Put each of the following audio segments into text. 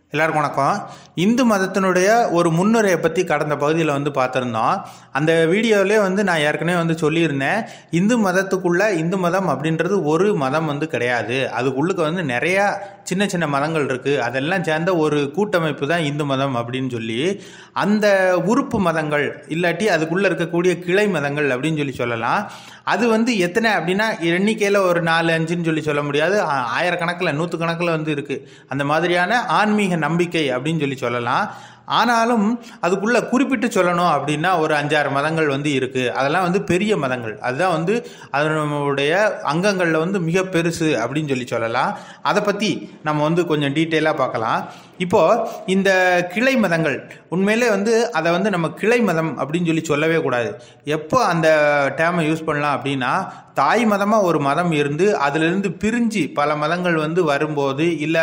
எல்லாருக்கும் வணக்கம் இந்து மதத்தினுடைய ஒரு முன்னுரையை பற்றி கடந்த பகுதியில் வந்து பார்த்துருந்தோம் அந்த வீடியோவிலே வந்து நான் ஏற்கனவே வந்து சொல்லியிருந்தேன் இந்து மதத்துக்குள்ள இந்து மதம் அப்படின்றது ஒரு மதம் வந்து கிடையாது அதுக்குள்ளுக்கு வந்து நிறையா சின்ன சின்ன மதங்கள் இருக்குது அதெல்லாம் சேர்ந்த ஒரு கூட்டமைப்பு தான் இந்து மதம் அப்படின்னு சொல்லி அந்த உறுப்பு மதங்கள் இல்லாட்டி அதுக்குள்ளே இருக்கக்கூடிய கிளை மதங்கள் அப்படின்னு சொல்லி சொல்லலாம் அது வந்து எத்தனை அப்படின்னா எண்ணிக்கையில் ஒரு நாலு அஞ்சுன்னு சொல்லி சொல்ல முடியாது ஆ- ஆயிரக்கணக்கில் நூற்றுக்கணக்கில் வந்து இருக்குது அந்த மாதிரியான ஆன்மீக நம்பிக்கை அப்படின்னு சொல்லி சொல்லலாம் ஆனாலும் அதுக்குள்ள குறிப்பிட்டு சொல்லணும் அப்படின்னா ஒரு அஞ்சாறு மதங்கள் வந்து இருக்குது அதெல்லாம் வந்து பெரிய மதங்கள் அதுதான் வந்து அதனுடைய அங்கங்களில் வந்து மிக பெருசு அப்படின்னு சொல்லி சொல்லலாம் அதை பற்றி நம்ம வந்து கொஞ்சம் டீட்டெயிலாக பார்க்கலாம் இப்போ இந்த கிளை மதங்கள் உண்மையிலே வந்து அதை வந்து நம்ம கிளை மதம் அப்படின்னு சொல்லி சொல்லவே கூடாது எப்போ அந்த டேமை யூஸ் பண்ணலாம் அப்படின்னா தாய் மதமாக ஒரு மதம் இருந்து அதிலிருந்து பிரிஞ்சு பல மதங்கள் வந்து வரும்போது இல்லை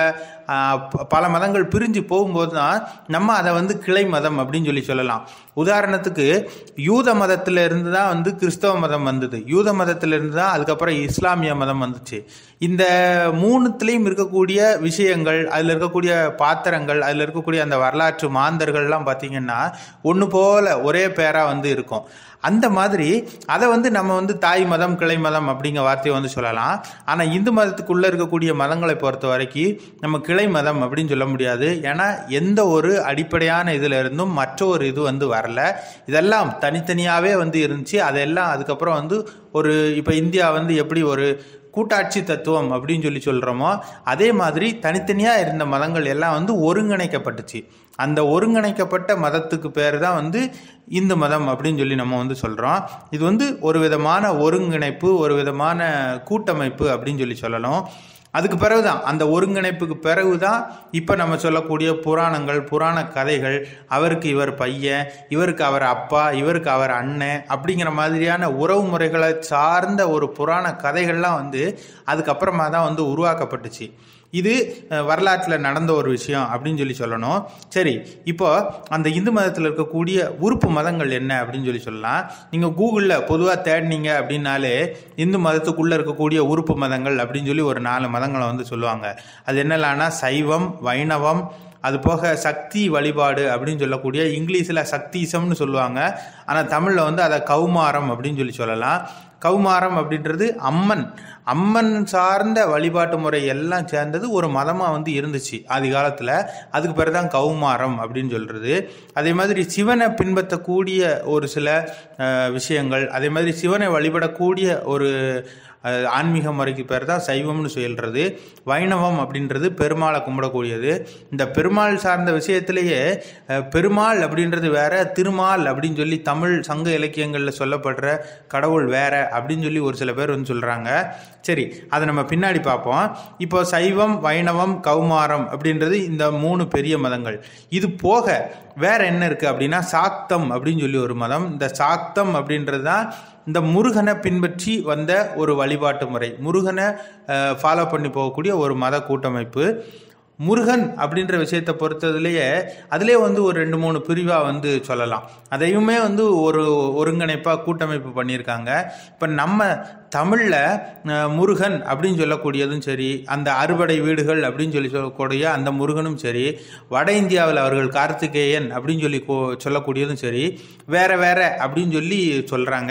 பல மதங்கள் பிரிஞ்சு போகும்போது தான் நம்ம அதை வந்து கிளை மதம் அப்படின்னு சொல்லி சொல்லலாம் உதாரணத்துக்கு யூத மதத்துல இருந்து தான் வந்து கிறிஸ்தவ மதம் வந்தது யூத மதத்துல இருந்து தான் அதுக்கப்புறம் இஸ்லாமிய மதம் வந்துச்சு இந்த மூணுத்துலேயும் இருக்கக்கூடிய விஷயங்கள் அதில் இருக்கக்கூடிய பாத்திரங்கள் அதில் இருக்கக்கூடிய அந்த வரலாற்று மாந்தர்கள்லாம் பார்த்தீங்கன்னா ஒன்று போல ஒரே பேராக வந்து இருக்கும் அந்த மாதிரி அதை வந்து நம்ம வந்து தாய் மதம் கிளை மதம் அப்படிங்கிற வார்த்தையை வந்து சொல்லலாம் ஆனால் இந்து மதத்துக்குள்ளே இருக்கக்கூடிய மதங்களை பொறுத்த வரைக்கும் நம்ம கிளை மதம் அப்படின்னு சொல்ல முடியாது ஏன்னா எந்த ஒரு அடிப்படையான இதில் இருந்தும் மற்ற ஒரு இது வந்து வரல இதெல்லாம் தனித்தனியாகவே வந்து இருந்துச்சு அதெல்லாம் அதுக்கப்புறம் வந்து ஒரு இப்போ இந்தியா வந்து எப்படி ஒரு கூட்டாட்சி தத்துவம் அப்படின்னு சொல்லி சொல்கிறோமோ அதே மாதிரி தனித்தனியாக இருந்த மதங்கள் எல்லாம் வந்து ஒருங்கிணைக்கப்பட்டுச்சு அந்த ஒருங்கிணைக்கப்பட்ட மதத்துக்கு பேர் தான் வந்து இந்து மதம் அப்படின்னு சொல்லி நம்ம வந்து சொல்கிறோம் இது வந்து ஒரு விதமான ஒருங்கிணைப்பு ஒரு விதமான கூட்டமைப்பு அப்படின்னு சொல்லி சொல்லணும் அதுக்கு பிறகுதான் அந்த ஒருங்கிணைப்புக்கு பிறகுதான் இப்போ நம்ம சொல்லக்கூடிய புராணங்கள் புராண கதைகள் அவருக்கு இவர் பையன் இவருக்கு அவர் அப்பா இவருக்கு அவர் அண்ணன் அப்படிங்கிற மாதிரியான உறவு முறைகளை சார்ந்த ஒரு புராண கதைகள்லாம் வந்து அதுக்கப்புறமா தான் வந்து உருவாக்கப்பட்டுச்சு இது வரலாற்றில் நடந்த ஒரு விஷயம் அப்படின்னு சொல்லி சொல்லணும் சரி இப்போ அந்த இந்து மதத்தில் இருக்கக்கூடிய உறுப்பு மதங்கள் என்ன அப்படின்னு சொல்லி சொல்லலாம் நீங்கள் கூகுளில் பொதுவாக தேடினீங்க அப்படின்னாலே இந்து மதத்துக்குள்ளே இருக்கக்கூடிய உறுப்பு மதங்கள் அப்படின்னு சொல்லி ஒரு நாலு மதங்களை வந்து சொல்லுவாங்க அது என்னலான்னா சைவம் வைணவம் அது போக சக்தி வழிபாடு அப்படின்னு சொல்லக்கூடிய இங்கிலீஷில் சக்திசம்னு சொல்லுவாங்க ஆனால் தமிழில் வந்து அதை கௌமாரம் அப்படின்னு சொல்லி சொல்லலாம் கௌமாரம் அப்படின்றது அம்மன் அம்மன் சார்ந்த வழிபாட்டு முறை எல்லாம் சேர்ந்தது ஒரு மதமாக வந்து இருந்துச்சு ஆதி காலத்தில் அதுக்கு பிறகு தான் கௌமாரம் அப்படின்னு சொல்கிறது அதே மாதிரி சிவனை பின்பற்றக்கூடிய ஒரு சில அஹ், விஷயங்கள் அதே மாதிரி சிவனை வழிபடக்கூடிய ஒரு அஹ், ஆன்மீக முறைக்கு பேர் தான் சைவம்னு சொல்கிறது வைணவம் அப்படின்றது பெருமாளை கும்பிடக்கூடியது இந்த பெருமாள் சார்ந்த விஷயத்திலேயே அஹ், பெருமாள் அப்படின்றது வேற திருமால் அப்படின்னு சொல்லி தமிழ் சங்க இலக்கியங்களில் சொல்லப்படுற கடவுள் வேற அப்படின்னு சொல்லி ஒரு சில பேர் வந்து சொல்கிறாங்க சரி அதை நம்ம பின்னாடி பார்ப்போம் இப்போ சைவம் வைணவம் கௌமாரம் அப்படின்றது இந்த மூணு பெரிய மதங்கள் இது போக வேற என்ன இருக்குது அப்படின்னா சாக்தம் அப்படின்னு சொல்லி ஒரு மதம் இந்த சாக்தம் அப்படின்றது தான் இந்த முருகனை பின்பற்றி வந்த ஒரு வழிபாட்டு முறை முருகனை ஃபாலோ பண்ணி போகக்கூடிய ஒரு மத கூட்டமைப்பு முருகன் அப்படின்ற விஷயத்தை பொறுத்ததுலேயே அதிலே வந்து ஒரு ரெண்டு மூணு பிரிவாக வந்து சொல்லலாம் அதையுமே வந்து ஒரு ஒருங்கிணைப்பாக கூட்டமைப்பு பண்ணியிருக்காங்க இப்போ நம்ம தமிழில் முருகன் அப்படின்னு சொல்லக்கூடியதும் சரி அந்த அறுபடை வீடுகள் அப்படின்னு சொல்லி சொல்லக்கூடிய அந்த முருகனும் சரி வட இந்தியாவில் அவர்கள் கார்த்திகேயன் அப்படின்னு சொல்லி கொ- சொல்லக்கூடியதும் சரி வேற வேற அப்படின்னு சொல்லி சொல்கிறாங்க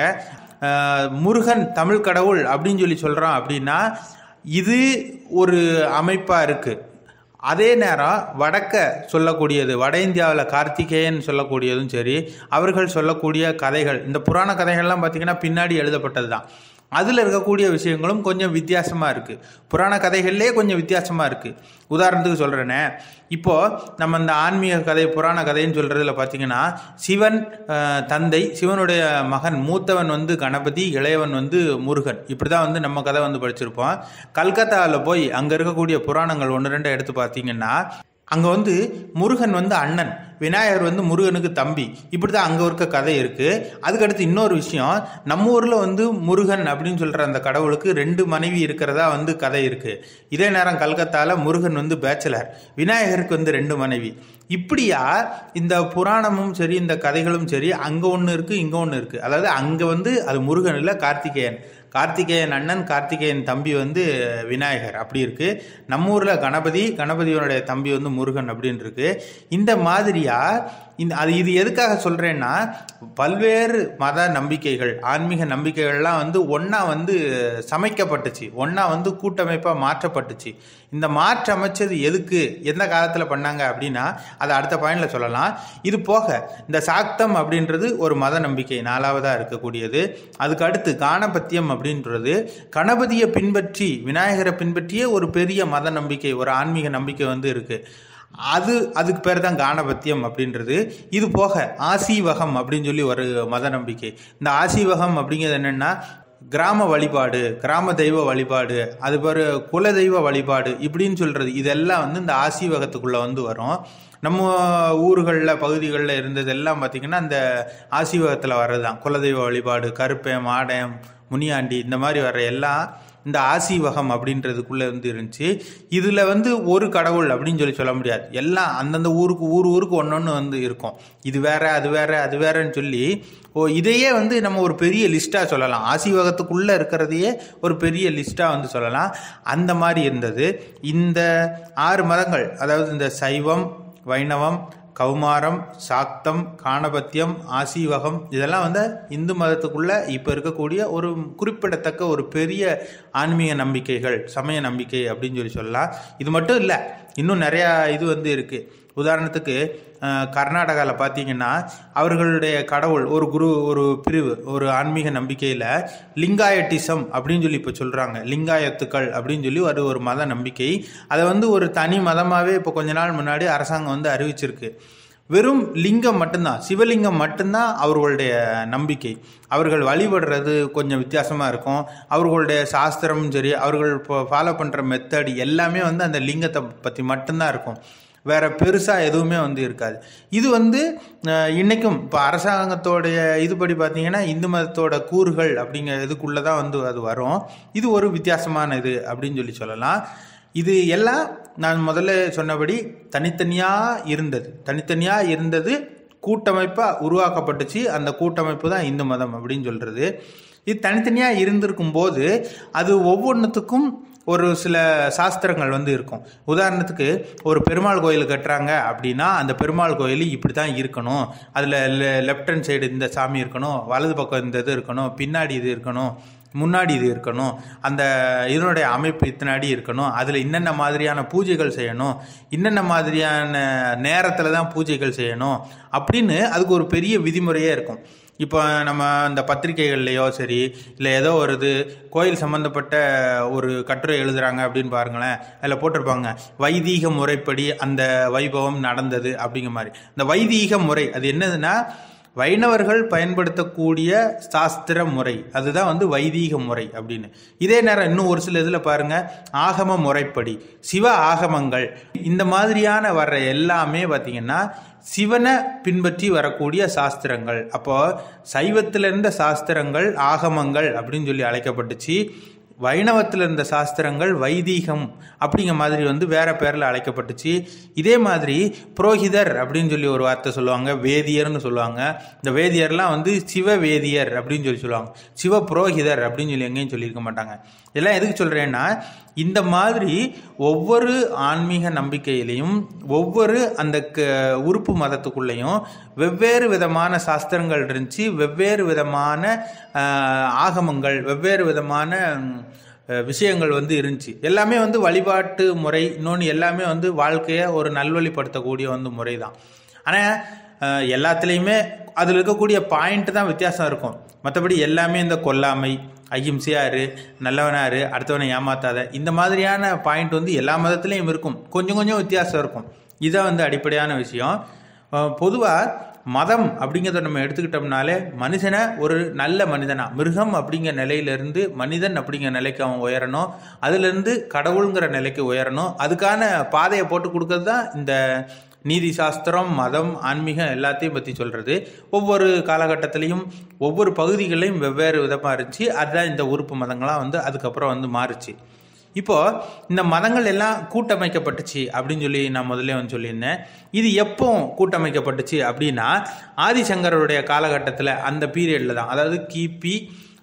முருகன் தமிழ் கடவுள் அப்படின்னு சொல்லி சொல்கிறோம் அப்படின்னா இது ஒரு அமைப்பாக இருக்குது அதே நேரம் வடக்க சொல்லக்கூடியது வட இந்தியாவில் கார்த்திகேயன் சொல்லக்கூடியதும் சரி அவர்கள் சொல்லக்கூடிய கதைகள் இந்த புராண கதைகள்லாம் பார்த்திங்கன்னா பின்னாடி எழுதப்பட்டது தான் அதில் இருக்கக்கூடிய விஷயங்களும் கொஞ்சம் வித்தியாசமாக இருக்குது புராண கதைகள்லேயே கொஞ்சம் வித்தியாசமாக இருக்குது உதாரணத்துக்கு சொல்கிறேனே இப்போது நம்ம இந்த ஆன்மீக கதை புராண கதைன்னு சொல்கிறதுல பார்த்தீங்கன்னா சிவன் அஹ், தந்தை சிவனுடைய மகன் மூத்தவன் வந்து கணபதி இளையவன் வந்து முருகன் இப்படி தான் வந்து நம்ம கதை வந்து படிச்சிருப்போம் கல்கத்தாவில் போய் அங்கே இருக்கக்கூடிய புராணங்கள் ஒன்று ரெண்டு எடுத்து பார்த்தீங்கன்னா அங்கே வந்து முருகன் வந்து அண்ணன் விநாயகர் வந்து முருகனுக்கு தம்பி இப்படி தான் அங்கே இருக்க கதை இருக்குது அதுக்கடுத்து இன்னொரு விஷயம் நம்ம ஊரில் வந்து முருகன் அப்படின்னு சொல்கிற அந்த கடவுளுக்கு ரெண்டு மனைவி இருக்கிறதா வந்து கதை இருக்குது இதே நேரம் கல்கத்தாவில் முருகன் வந்து பேச்சலர் விநாயகருக்கு வந்து ரெண்டு மனைவி இப்படியா இந்த புராணமும் சரி இந்த கதைகளும் சரி அங்கே ஒன்று இருக்குது இங்கே ஒன்று இருக்குது அதாவது அங்கே வந்து அது முருகன் இல்லை கார்த்திகேயன் கார்த்திகேயன் அண்ணன் கார்த்திகேயன் தம்பி வந்து விநாயகர் அப்படி இருக்கு நம்ம ஊரில் கணபதி கணபதியோடைய தம்பி வந்து முருகன் அப்படின்னு இருக்கு இந்த மாதிரியா இந்த அது இது எதுக்காக சொல்றேன்னா பல்வேறு மத நம்பிக்கைகள் ஆன்மீக நம்பிக்கைகள்லாம் வந்து ஒன்றா வந்து சமைக்கப்பட்டுச்சு ஒன்றா வந்து கூட்டமைப்பாக மாற்றப்பட்டுச்சு இந்த மாற்றி அமைச்சது எதுக்கு எந்த காலத்தில் பண்ணாங்க அப்படின்னா அதை அடுத்த பாயிண்டில் சொல்லலாம் இது போக இந்த சாக்தம் அப்படின்றது ஒரு மத நம்பிக்கை நாலாவதாக இருக்கக்கூடியது அதுக்கு அடுத்து காணபத்தியம் அப்படின்றது கணபதியை பின்பற்றி விநாயகரை பின்பற்றிய ஒரு பெரிய மத நம்பிக்கை ஒரு ஆன்மீக நம்பிக்கை வந்து இருக்குது அது அதுக்கு பேர் தான் கானபத்தியம் அப்படின்றது இது போக ஆசீவகம் அப்படின்னு சொல்லி ஒரு மத நம்பிக்கை இந்த ஆசீவகம் அப்படிங்கிறது என்னென்னா கிராம வழிபாடு கிராம தெய்வ வழிபாடு அது பேர் குல தெய்வ வழிபாடு இப்படின்னு சொல்கிறது இதெல்லாம் வந்து இந்த ஆசீவகத்துக்குள்ளே வந்து வரும் நம்ம ஊர்களில் பகுதிகளில் இருந்ததெல்லாம் பார்த்திங்கன்னா அந்த ஆசீவகத்தில் வர்றது தான் குலதெய்வ வழிபாடு கருப்பேன் மாடயம் முனியாண்டி இந்த மாதிரி வர்ற எல்லாம் இந்த ஆசீவகம் அப்படின்றதுக்குள்ளே வந்து இருந்துச்சு இதில் வந்து ஒரு கடவுள் அப்படின்னு சொல்லி சொல்ல முடியாது எல்லாம் அந்தந்த ஊருக்கு ஊர் ஊருக்கு ஒன்று ஒன்று வந்து இருக்கும் இது வேற அது வேற அது வேறன்னு சொல்லி ஓ இதையே வந்து நம்ம ஒரு பெரிய லிஸ்ட்டாக சொல்லலாம் ஆசீவகத்துக்குள்ளே இருக்கிறதையே ஒரு பெரிய லிஸ்ட்டாக வந்து சொல்லலாம் அந்த மாதிரி இருந்தது இந்த ஆறு மதங்கள் அதாவது இந்த சைவம் வைணவம் கௌமாரம் சாக்தம் காணபத்தியம் ஆசீவகம் இதெல்லாம் வந்து இந்து மதத்துக்குள்ள இப்போ இருக்கக்கூடிய ஒரு குறிப்பிடத்தக்க ஒரு பெரிய ஆன்மீக நம்பிக்கைகள் சமய நம்பிக்கை அப்படின்னு சொல்லி சொல்லலாம் இது மட்டும் இல்லை இன்னும் நிறையா இது வந்து இருக்குது உதாரணத்துக்கு கர்நாடகாவில் பார்த்தீங்கன்னா அவர்களுடைய கடவுள் ஒரு குரு ஒரு பிரிவு ஒரு ஆன்மீக நம்பிக்கையில் லிங்காயட்டிசம் அப்படின்னு சொல்லி இப்போ சொல்கிறாங்க லிங்காயத்துக்கள் அப்படின்னு சொல்லி ஒரு ஒரு மத நம்பிக்கை அதை வந்து ஒரு தனி மதமாகவே இப்போ கொஞ்ச நாள் முன்னாடி அரசாங்கம் வந்து அறிவிச்சிருக்கு வெறும் லிங்கம் மட்டும்தான் சிவலிங்கம் மட்டும்தான் அவர்களுடைய நம்பிக்கை அவர்கள் வழிபடுறது கொஞ்சம் வித்தியாசமாக இருக்கும் அவர்களுடைய சாஸ்திரமும் சரி அவர்கள் இப்போ ஃபாலோ பண்ணுற மெத்தட் எல்லாமே வந்து அந்த லிங்கத்தை பற்றி மட்டும்தான் இருக்கும் வேற பெருசாக எதுவுமே வந்து இருக்காது இது வந்து இன்றைக்கும் இப்போ அரசாங்கத்தோடைய இதுபடி பார்த்தீங்கன்னா இந்து மதத்தோட கூறுகள் அப்படிங்கிற இதுக்குள்ளே தான் வந்து அது வரும் இது ஒரு வித்தியாசமான இது அப்படின்னு சொல்லி சொல்லலாம் இது எல்லாம் நான் முதல்ல சொன்னபடி தனித்தனியாக இருந்தது தனித்தனியாக இருந்தது கூட்டமைப்பாக உருவாக்கப்பட்டுச்சு அந்த கூட்டமைப்பு தான் இந்து மதம் அப்படின்னு சொல்கிறது இது தனித்தனியாக இருந்திருக்கும் போது அது ஒவ்வொன்றுத்துக்கும் ஒரு சில சாஸ்திரங்கள் வந்து இருக்கும் உதாரணத்துக்கு ஒரு பெருமாள் கோயில் கட்டுறாங்க அப்படின்னா அந்த பெருமாள் கோயில் இப்படி தான் இருக்கணும் அதில் லெஃப்ட் ஹேண்ட் சைடு இந்த சாமி இருக்கணும் வலது பக்கம் இந்த இது இருக்கணும் பின்னாடி இது இருக்கணும் முன்னாடி இது இருக்கணும் அந்த இதனுடைய அமைப்பு இத்தனாடி இருக்கணும் அதில் இன்னென்ன மாதிரியான பூஜைகள் செய்யணும் இன்னென்ன மாதிரியான நேரத்தில் தான் பூஜைகள் செய்யணும் அப்படின்னு அதுக்கு ஒரு பெரிய விதிமுறையே இருக்கும் இப்போ நம்ம இந்த பத்திரிகைகள்லையோ சரி இல்லை ஏதோ ஒரு இது கோயில் சம்மந்தப்பட்ட ஒரு கட்டுரை எழுதுறாங்க அப்படின்னு பாருங்களேன் அதில் போட்டிருப்பாங்க வைதீக முறைப்படி அந்த வைபவம் நடந்தது அப்படிங்கிற மாதிரி இந்த வைதீக முறை அது என்னதுன்னா வைணவர்கள் பயன்படுத்தக்கூடிய சாஸ்திர முறை அதுதான் வந்து வைதீக முறை அப்படின்னு இதே நேரம் இன்னும் ஒரு சில இதில் பாருங்க ஆகம முறைப்படி சிவ ஆகமங்கள் இந்த மாதிரியான வர்ற எல்லாமே பார்த்தீங்கன்னா சிவனை பின்பற்றி வரக்கூடிய சாஸ்திரங்கள் அப்போ சைவத்தில் இருந்த சாஸ்திரங்கள் ஆகமங்கள் அப்படின்னு சொல்லி அழைக்கப்பட்டுச்சு வைணவத்தில் இருந்த சாஸ்திரங்கள் வைதீகம் அப்படிங்கிற மாதிரி வந்து வேற பேரில் அழைக்கப்பட்டுச்சு இதே மாதிரி புரோஹிதர் அப்படின்னு சொல்லி ஒரு வார்த்தை சொல்லுவாங்க வேதியர்னு சொல்லுவாங்க இந்த வேதியர்லாம் வந்து சிவ வேதியர் அப்படின்னு சொல்லி சொல்லுவாங்க சிவ புரோஹிதர் அப்படின்னு சொல்லி எங்கேயும் சொல்லியிருக்க மாட்டாங்க இதெல்லாம் எதுக்கு சொல்கிறேன்னா இந்த மாதிரி ஒவ்வொரு ஆன்மீக நம்பிக்கையிலையும் ஒவ்வொரு அந்த க உறுப்பு மதத்துக்குள்ளேயும் வெவ்வேறு விதமான சாஸ்திரங்கள் இருந்துச்சு வெவ்வேறு விதமான ஆகமங்கள் வெவ்வேறு விதமான விஷயங்கள் வந்து இருந்துச்சு எல்லாமே வந்து வழிபாட்டு முறை இன்னொன்று எல்லாமே வந்து வாழ்க்கையை ஒரு நல்வழிப்படுத்தக்கூடிய வந்து முறை தான் ஆனால் எல்லாத்துலேயுமே அதில் இருக்கக்கூடிய பாயிண்ட் தான் வித்தியாசம் இருக்கும் மற்றபடி எல்லாமே இந்த கொல்லாமை அகிம்சையாரு நல்லவனாரு அடுத்தவனை ஏமாத்தாத இந்த மாதிரியான பாயிண்ட் வந்து எல்லா மதத்துலேயும் இருக்கும் கொஞ்சம் கொஞ்சம் வித்தியாசம் இருக்கும் இதான் வந்து அடிப்படையான விஷயம் பொதுவாக மதம் அப்படிங்கிறத நம்ம எடுத்துக்கிட்டோம்னாலே மனுஷனை ஒரு நல்ல மனிதனா மிருகம் அப்படிங்கிற நிலையிலிருந்து மனிதன் அப்படிங்கிற நிலைக்கு அவன் உயரணும் அதுலேருந்து கடவுளுங்கிற நிலைக்கு உயரணும் அதுக்கான பாதையை போட்டு கொடுக்கறது தான் இந்த நீதி சாஸ்திரம் மதம் ஆன்மீகம் எல்லாத்தையும் பற்றி சொல்கிறது ஒவ்வொரு காலகட்டத்திலையும் ஒவ்வொரு பகுதிகளையும் வெவ்வேறு விதமாக இருந்துச்சு அதுதான் இந்த உறுப்பு மதங்களாக வந்து அதுக்கப்புறம் வந்து மாறுச்சு இப்போ இந்த மதங்கள் எல்லாம் கூட்டமைக்கப்பட்டுச்சு அப்படின்னு சொல்லி நான் முதல்ல வந்து சொல்லியிருந்தேன் இது எப்போ கூட்டமைக்கப்பட்டுச்சு அப்படின்னா ஆதிசங்கருடைய காலகட்டத்தில் அந்த பீரியடில் தான் அதாவது கிபி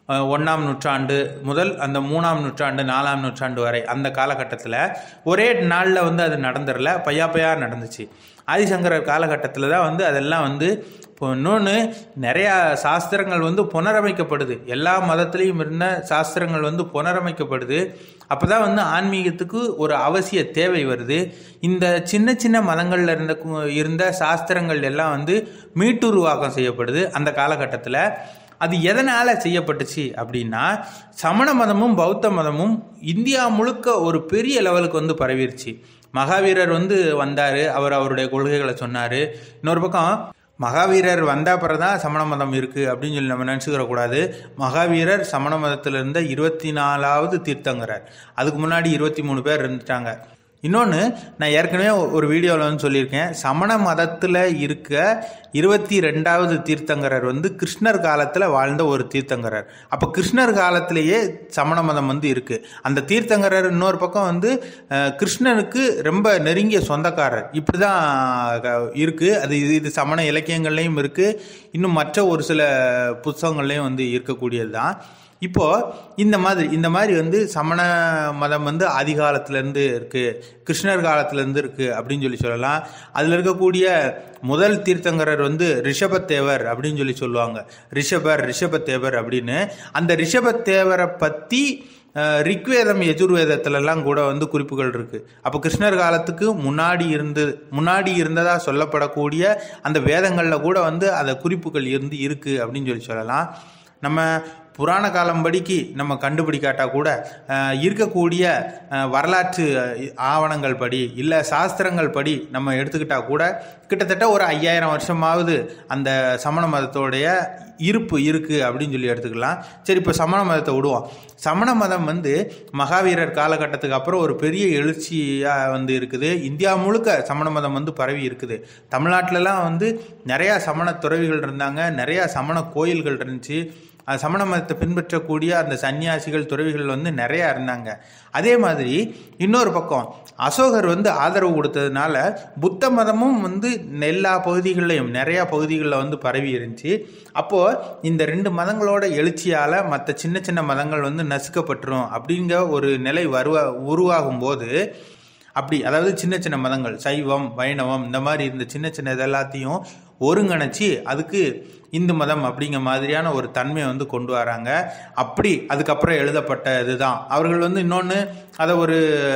அஹ், ஒண்ணாம் நூற்றாண்டு முதல் அந்த மூணாம் நூற்றாண்டு நாலாம் நூற்றாண்டு வரை அந்த காலகட்டத்தில் ஒரே நாளில் வந்து அது நடந்துடல பையா பையா நடந்துச்சு ஆதிசங்கரர் காலகட்டத்தில் தான் வந்து அதெல்லாம் வந்து இப்போ இன்னொன்று நிறையா சாஸ்திரங்கள் வந்து புனரமைக்கப்படுது எல்லா மதத்துலேயும் இருந்த சாஸ்திரங்கள் வந்து புனரமைக்கப்படுது அப்போ தான் வந்து ஆன்மீகத்துக்கு ஒரு அவசிய தேவை வருது இந்த சின்ன சின்ன மதங்களில் இருந்த கு- இருந்த சாஸ்திரங்கள் எல்லாம் வந்து மீட்டுருவாக்கம் செய்யப்படுது அந்த காலகட்டத்தில் அது எதனால் செய்யப்பட்டுச்சு அப்படின்னா சமண மதமும் பௌத்த மதமும் இந்தியா முழுக்க ஒரு பெரிய லெவலுக்கு வந்து பரவிருச்சு மகாவீரர் வந்து வந்தார் அவர் அவருடைய கொள்கைகளை சொன்னார் இன்னொரு பக்கம் மகாவீரர் வந்த அப்புறம் தான் சமண மதம் இருக்குது அப்படின்னு சொல்லி நம்ம நினச்சிக்கிற கூடாது மகாவீரர் சமண மதத்தில் இருந்த இருபத்தி நாலாவது தீர்த்தங்கரர் அதுக்கு முன்னாடி இருபத்தி மூணு பேர் இருந்துட்டாங்க இன்னொன்று நான் ஏற்கனவே ஒரு வீடியோவில் வந்து சொல்லியிருக்கேன் சமண மதத்தில் இருக்க இருபத்தி ரெண்டாவது தீர்த்தங்கரர் வந்து கிருஷ்ணர் காலத்தில் வாழ்ந்த ஒரு தீர்த்தங்கரர் அப்போ கிருஷ்ணர் காலத்திலேயே சமண மதம் வந்து இருக்குது அந்த தீர்த்தங்கரர் இன்னொரு பக்கம் வந்து அஹ், கிருஷ்ணனுக்கு ரொம்ப நெருங்கிய சொந்தக்காரர் இப்படி தான் இருக்குது அது இது இது சமண இலக்கியங்கள்லையும் இருக்குது இன்னும் மற்ற ஒரு சில புத்தகங்கள்லையும் வந்து இருக்கக்கூடியது தான் இப்போ இந்த மாதிரி இந்த மாதிரி வந்து சமண மதம் வந்து ஆதி காலத்திலேருந்து இருக்குது கிருஷ்ணர் காலத்திலேருந்து இருக்குது அப்படின்னு சொல்லி சொல்லலாம் அதில் இருக்கக்கூடிய முதல் தீர்த்தங்கரர் வந்து ரிஷபத்தேவர் அப்படின்னு சொல்லி சொல்லுவாங்க ரிஷபர் ரிஷபத்தேவர் அப்படின்னு அந்த ரிஷபத்தேவரை பற்றி அஹ், ரிக்வேதம் யஜுர்வேதத்திலலாம் கூட வந்து குறிப்புகள் இருக்குது அப்போ கிருஷ்ணர் காலத்துக்கு முன்னாடி இருந்து முன்னாடி இருந்ததா சொல்லப்படக்கூடிய அந்த வேதங்களில் கூட வந்து அந்த குறிப்புகள் இருந்து இருக்குது அப்படின்னு சொல்லி சொல்லலாம் நம்ம புராண காலம்படிக்கு நம்ம கண்டுபிடிக்காட்டா கூட அஹ், இருக்கக்கூடிய அஹ், வரலாற்று அஹ், ஆவணங்கள் படி இல்லை சாஸ்திரங்கள் படி நம்ம எடுத்துக்கிட்டா கூட கிட்டத்தட்ட ஒரு ஐயாயிரம் வருஷமாவது அந்த சமண மதத்தோடைய இருப்பு இருக்குது அப்படின்னு சொல்லி எடுத்துக்கலாம் சரி இப்போ சமண மதத்தை விடுவோம் சமண மதம் வந்து மகாவீரர் காலகட்டத்துக்கு அப்புறம் ஒரு பெரிய எழுச்சியாக வந்து இருக்குது இந்தியா முழுக்க சமண மதம் வந்து பரவி இருக்குது தமிழ்நாட்டிலலாம் வந்து நிறையா சமண துறவிகள் இருந்தாங்க நிறையா சமண கோயில்கள் இருந்துச்சு அஹ் சமண மதத்தை பின்பற்றக்கூடிய அந்த சன்னியாசிகள் துறவிகள் வந்து நிறையா இருந்தாங்க அதே மாதிரி இன்னொரு பக்கம் அசோகர் வந்து ஆதரவு கொடுத்ததுனால புத்த மதமும் வந்து எல்லா பகுதிகளிலையும் நிறையா பகுதிகளில் வந்து பரவி இருந்துச்சு அப்போது இந்த ரெண்டு மதங்களோட எழுச்சியால் மற்ற சின்ன சின்ன மதங்கள் வந்து நசுக்கப்பட்டுரும் அப்படிங்கிற ஒரு நிலை வருவ உருவாகும் போது அப்படி அதாவது சின்ன சின்ன மதங்கள் சைவம் வைணவம் இந்த மாதிரி இந்த சின்ன சின்ன இது எல்லாத்தையும் ஒருங்கிணைச்சி அதுக்கு இந்து மதம் அப்படிங்கிற மாதிரியான ஒரு தன்மையை வந்து கொண்டு வராங்க அப்படி அதுக்கப்புறம் எழுதப்பட்ட இதுதான் அவர்கள் வந்து இன்னொன்று அதை ஒரு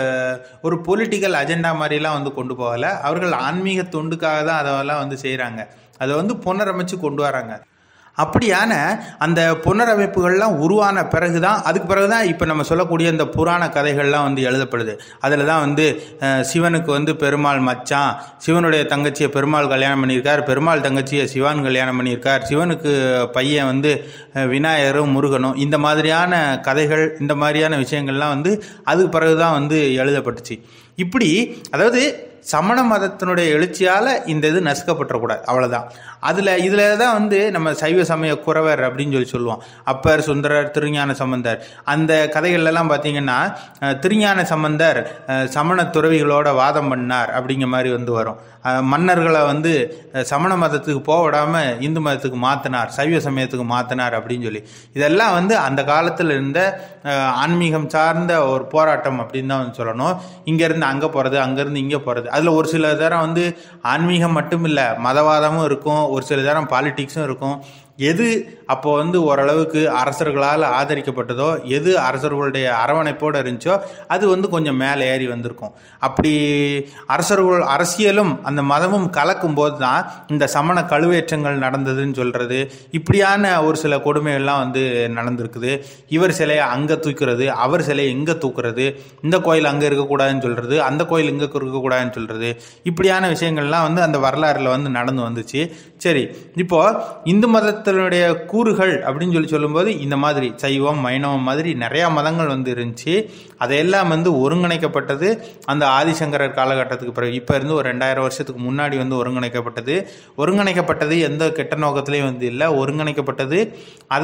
ஒரு பொலிட்டிக்கல் அஜெண்டா மாதிரிலாம் வந்து கொண்டு போகலை அவர்கள் ஆன்மீக தொண்டுக்காக தான் அதெல்லாம் வந்து செய்கிறாங்க அதை வந்து புனரமைச்சு கொண்டு வராங்க அப்படியான அந்த புனரமைப்புகள்லாம் உருவான பிறகு தான் அதுக்கு பிறகு தான் இப்போ நம்ம சொல்லக்கூடிய இந்த புராண கதைகள்லாம் வந்து எழுதப்படுது அதில் தான் வந்து அஹ், சிவனுக்கு வந்து பெருமாள் மச்சான் சிவனுடைய தங்கச்சியை பெருமாள் கல்யாணம் பண்ணியிருக்கார் பெருமாள் தங்கச்சியை சிவான் கல்யாணம் பண்ணியிருக்கார் சிவனுக்கு பையன் வந்து அஹ், விநாயகரும் முருகனும் இந்த மாதிரியான கதைகள் இந்த மாதிரியான விஷயங்கள்லாம் வந்து அதுக்கு பிறகு தான் வந்து எழுதப்பட்டுச்சு இப்படி அதாவது சமண மதத்தினுடைய எழுச்சியால் இந்த இது நசுக்கப்பட்டுறக்கூடாது அவ்வளோதான் அதில் இதில் தான் வந்து நம்ம சைவ சமய குறவர் அப்படின்னு சொல்லி சொல்லுவோம் அப்பர் சுந்தரர் திருஞான சம்பந்தர் அந்த கதைகள்லாம் பார்த்தீங்கன்னா அஹ், திருஞான சம்பந்தர் அஹ், சமண துறவிகளோட வாதம் பண்ணார் அப்படிங்கிற மாதிரி வந்து வரும் அஹ், மன்னர்களை வந்து அஹ், சமண மதத்துக்கு போக விடாமல் இந்து மதத்துக்கு மாற்றினார் சைவ சமயத்துக்கு மாற்றினார் அப்படின்னு சொல்லி இதெல்லாம் வந்து அந்த காலத்தில் இருந்த அஹ், ஆன்மீகம் சார்ந்த ஒரு போராட்டம் அப்படின்னு தான் வந்து சொல்லணும் இங்கேருந்து அங்கே போகிறது அங்கேருந்து இங்கே போகிறது அதில் ஒரு சில தரம் வந்து ஆன்மீகம் மட்டும் இல்லை மதவாதமும் இருக்கும் ஒரு சில தரம் பாலிடிக்ஸும் இருக்கும் எது அப்போ வந்து ஓரளவுக்கு அரசர்களால் ஆதரிக்கப்பட்டதோ எது அரசர்களுடைய அரவணைப்போடு இருந்துச்சோ அது வந்து கொஞ்சம் மேலே ஏறி வந்திருக்கும் அப்படி அரசர்கள் அரசியலும் அந்த மதமும் கலக்கும் போது தான் இந்த சமண கழுவேற்றங்கள் நடந்ததுன்னு சொல்கிறது இப்படியான ஒரு சில கொடுமைகள்லாம் வந்து நடந்திருக்குது இவர் சிலையை அங்கே தூக்குறது அவர் சிலையை இங்கே தூக்குறது இந்த கோயில் அங்கே இருக்கக்கூடாதுன்னு சொல்கிறது அந்த கோயில் இங்கே இருக்கக்கூடாதுன்னு சொல்கிறது இப்படியான விஷயங்கள்லாம் வந்து அந்த வரலாறில் வந்து நடந்து வந்துச்சு சரி இப்போ இந்து மதத்தினுடைய கூறுகள் அப்படின்னு சொல்லி சொல்லும்போது இந்த மாதிரி சைவம் வைணவம் மாதிரி நிறையா மதங்கள் வந்து இருந்துச்சு அதையெல்லாம் வந்து ஒருங்கிணைக்கப்பட்டது அந்த ஆதிசங்கரர் காலகட்டத்துக்கு பிறகு இப்போ இருந்து ஒரு ரெண்டாயிரம் வருஷத்துக்கு முன்னாடி வந்து ஒருங்கிணைக்கப்பட்டது ஒருங்கிணைக்கப்பட்டது எந்த கெட்ட நோக்கத்திலையும் வந்து இல்லை ஒருங்கிணைக்கப்பட்டது அதை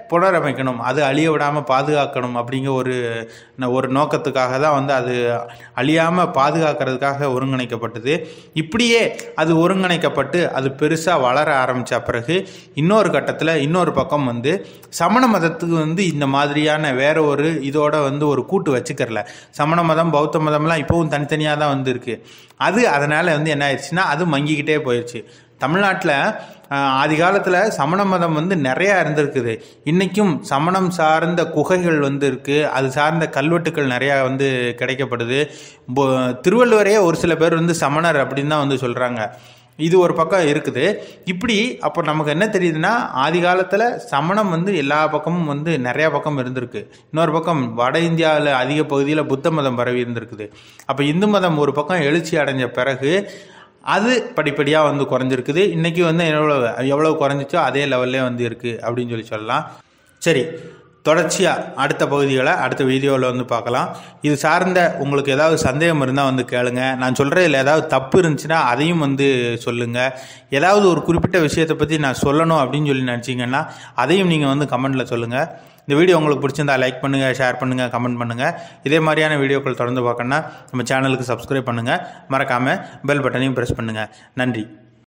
புனரமைக்கணும் அது அழிய விடாமல் பாதுகாக்கணும் அப்படிங்கிற ஒரு ஒரு நோக்கத்துக்காக தான் வந்து அது அழியாமல் பாதுகாக்கிறதுக்காக ஒருங்கிணைக்கப்பட்டது இப்படியே அது ஒருங்கிணைக்கப்பட்டு அது பெருசாக வளர ஆரம்பித்த பிறகு இன்னொரு கட்டத்தில் இன்னொரு பக்கம் வந்து சமண மதத்துக்கு வந்து இந்த மாதிரியான வேற ஒரு இதோட வந்து ஒரு கூட்டு வச்சுக்கிறல சமண மதம் பௌத்த மதம்லாம் இப்போவும் தனித்தனியாக தான் வந்து இருக்கு அது அதனால் வந்து என்ன ஆயிடுச்சுன்னா அது மங்கிக்கிட்டே போயிடுச்சு தமிழ்நாட்டில் ஆதி காலத்தில் சமண மதம் வந்து நிறையா இருந்திருக்குது இன்றைக்கும் சமணம் சார்ந்த குகைகள் வந்து இருக்குது அது சார்ந்த கல்வெட்டுக்கள் நிறையா வந்து கிடைக்கப்படுது போ- திருவள்ளுவரே ஒரு சில பேர் வந்து சமணர் அப்படின்னு தான் வந்து சொல்கிறாங்க இது ஒரு பக்கம் இருக்குது இப்படி அப்போ நமக்கு என்ன தெரியுதுன்னா ஆதி காலத்தில் சமணம் வந்து எல்லா பக்கமும் வந்து நிறையா பக்கம் இருந்திருக்கு இன்னொரு பக்கம் வட இந்தியாவில் அதிக பகுதியில் புத்த மதம் பரவி இருந்திருக்குது அப்போ இந்து மதம் ஒரு பக்கம் எழுச்சி அடைஞ்ச பிறகு அது படிப்படியாக வந்து குறைஞ்சிருக்குது இன்றைக்கி வந்து எவ்வளோ எவ்வளோ குறைஞ்சிச்சோ அதே லெவல்லே வந்து இருக்குது அப்படின்னு சொல்லி சொல்லலாம் சரி தொடர்ச்சியாக அடுத்த பகுதிகளை அடுத்த வீடியோவில் வந்து பார்க்கலாம் இது சார்ந்த உங்களுக்கு ஏதாவது சந்தேகம் இருந்தால் வந்து கேளுங்க நான் சொல்கிறதுல ஏதாவது தப்பு இருந்துச்சுன்னா அதையும் வந்து சொல்லுங்கள் ஏதாவது ஒரு குறிப்பிட்ட விஷயத்தை பற்றி நான் சொல்லணும் அப்படின்னு சொல்லி நினச்சிங்கன்னா அதையும் நீங்கள் வந்து கமெண்ட்டில் சொல்லுங்கள் இந்த வீடியோ உங்களுக்கு பிடிச்சிருந்தா லைக் பண்ணுங்கள் ஷேர் பண்ணுங்கள் கமெண்ட் பண்ணுங்கள் இதே மாதிரியான வீடியோக்கள் தொடர்ந்து பார்க்கணுன்னா நம்ம சேனலுக்கு சப்ஸ்கிரைப் பண்ணுங்கள் மறக்காமல் பெல் பட்டனையும் ப்ரெஸ் பண்ணுங்கள் நன்றி